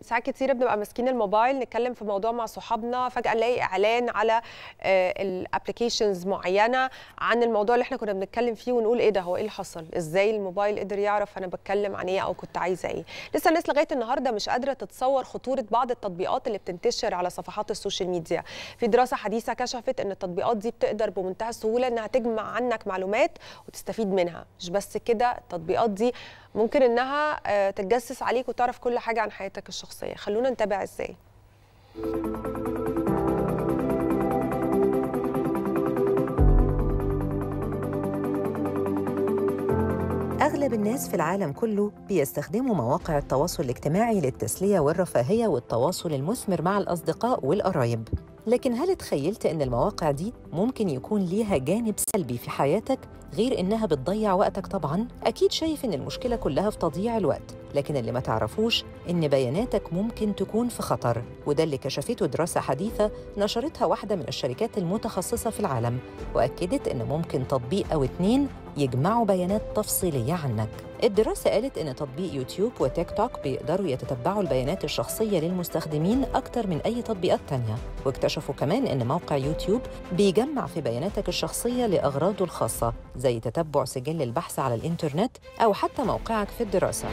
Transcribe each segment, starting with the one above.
ساعات كتير بنبقى ماسكين الموبايل نتكلم في موضوع مع صحابنا فجاه نلاقي اعلان على الابلكيشنز معينه عن الموضوع اللي احنا كنا بنتكلم فيه ونقول ايه ده هو ايه اللي حصل ازاي الموبايل قدر يعرف انا بتكلم عن ايه او كنت عايزه ايه لسه الناس لغايه النهارده مش قادره تتصور خطوره بعض التطبيقات اللي بتنتشر على صفحات السوشيال ميديا في دراسه حديثه كشفت ان التطبيقات دي بتقدر بمنتهى السهوله انها تجمع عنك معلومات وتستفيد منها مش بس كده التطبيقات دي ممكن انها تتجسس عليك وتعرف كل حاجه عن حياتك الشخصيه خلونا نتابع ازاي أغلب الناس في العالم كله بيستخدموا مواقع التواصل الاجتماعي للتسلية والرفاهية والتواصل المثمر مع الأصدقاء والقرايب لكن هل تخيلت إن المواقع دي ممكن يكون ليها جانب سلبي في حياتك غير إنها بتضيع وقتك طبعاً؟ أكيد شايف إن المشكلة كلها في تضييع الوقت لكن اللي ما تعرفوش إن بياناتك ممكن تكون في خطر وده اللي كشفته دراسة حديثة نشرتها واحدة من الشركات المتخصصة في العالم وأكدت إن ممكن تطبيق أو اتنين يجمعوا بيانات تفصيلية عنك الدراسة قالت إن تطبيق يوتيوب وتيك توك بيقدروا يتتبعوا البيانات الشخصية للمستخدمين أكتر من أي تطبيقات تانية واكتشفوا كمان إن موقع يوتيوب بيجمع في بياناتك الشخصية لأغراضه الخاصة زي تتبع سجل البحث على الإنترنت أو حتى موقعك في الدراسة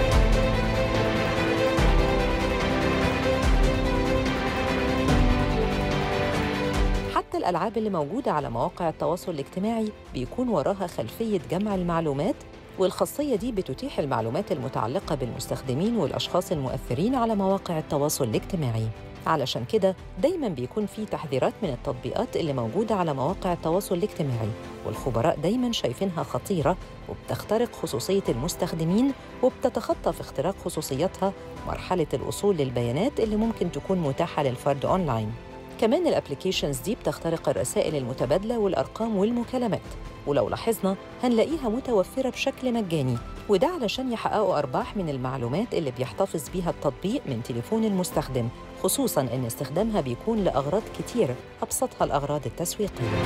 حتى الألعاب اللي موجودة على مواقع التواصل الاجتماعي بيكون وراها خلفية جمع المعلومات والخاصية دي بتتيح المعلومات المتعلقة بالمستخدمين والأشخاص المؤثرين على مواقع التواصل الاجتماعي علشان كده دايما بيكون في تحذيرات من التطبيقات اللي موجودة على مواقع التواصل الاجتماعي والخبراء دايما شايفينها خطيرة وبتخترق خصوصية المستخدمين وبتتخطى في اختراق خصوصيتها مرحلة الوصول للبيانات اللي ممكن تكون متاحة للفرد أونلاين كمان الابليكيشنز دي بتخترق الرسائل المتبادلة والأرقام والمكالمات ولو لاحظنا هنلاقيها متوفرة بشكل مجاني وده علشان يحققوا أرباح من المعلومات اللي بيحتفظ بيها التطبيق من تليفون المستخدم خصوصاً إن استخدامها بيكون لأغراض كتير أبسطها الأغراض التسويقية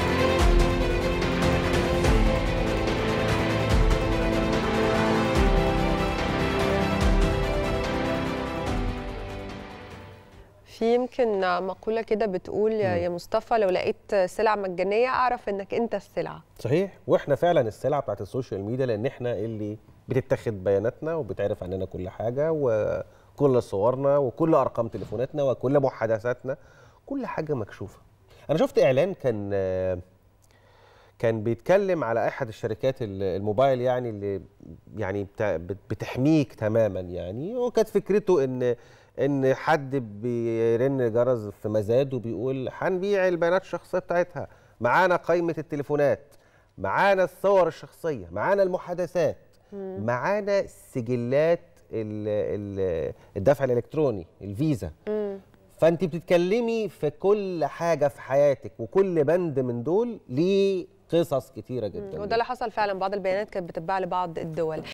في يمكن مقوله كده بتقول يا مصطفى لو لقيت سلعه مجانيه اعرف انك انت السلعه صحيح واحنا فعلا السلعه بتاعت السوشيال ميديا لان احنا اللي بتتاخد بياناتنا وبتعرف عننا كل حاجه وكل صورنا وكل ارقام تليفوناتنا وكل محادثاتنا كل حاجه مكشوفه انا شفت اعلان كان كان بيتكلم على احد الشركات الموبايل يعني اللي يعني بتحميك تماما يعني وكانت فكرته ان ان حد بيرن جرس في مزاد وبيقول هنبيع البيانات الشخصيه بتاعتها معانا قائمه التليفونات معانا الصور الشخصيه معانا المحادثات معانا سجلات الدفع الالكتروني الفيزا مم. فانت بتتكلمي في كل حاجه في حياتك وكل بند من دول ليه قصص كتيره جدا وده اللي حصل فعلا بعض البيانات كانت بتتباع لبعض الدول